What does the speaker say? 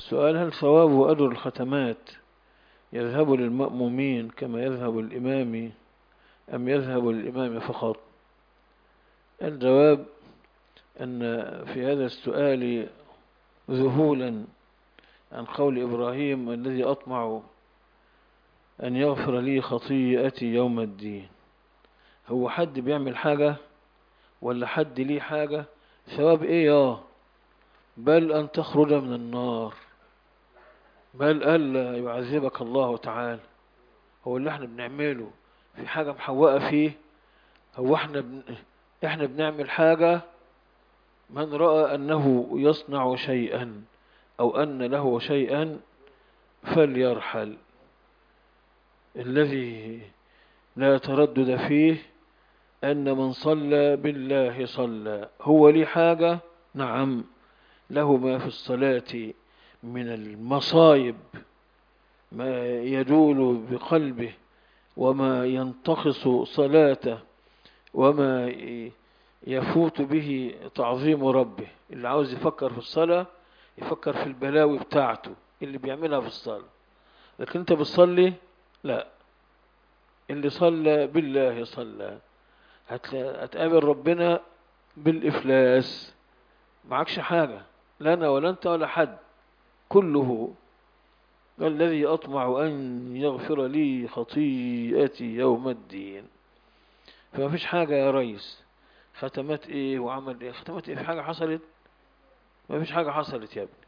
السؤال هل ثواب وأجر الختمات يذهب للمأمومين كما يذهب الإمام أم يذهب للإمام فقط الجواب أن في هذا السؤال ذهولا عن قول إبراهيم الذي أطمع أن يغفر لي خطيئتي يوم الدين هو حد بيعمل حاجة ولا حد ليه حاجة ثواب إيه يا بل أن تخرج من النار بل ألا يعذبك الله تعالى هو اللي احنا بنعمله في حاجة محوقة فيه هو احنا بن... احنا بنعمل حاجة من رأى أنه يصنع شيئا أو أن له شيئا فليرحل الذي لا تردد فيه أن من صلى بالله صلى هو لي حاجة نعم له ما في الصلاة من المصايب ما يدول بقلبه وما ينتقص صلاته وما يفوت به تعظيم ربه اللي عاوز يفكر في الصلاة يفكر في البلاوي بتاعته اللي بيعملها في الصلاة لكن انت بتصلي لا اللي صلى بالله صلى هتقابل ربنا بالإفلاس معكش حاجة لا أنا ولا أنت ولا حد كله الذي أطمع أن يغفر لي خطيئتي يوم الدين فما فيش حاجة يا ريس ختمات ايه وعمل ايه ختمات ايه في حاجة حصلت ما فيش حاجة حصلت يا ابني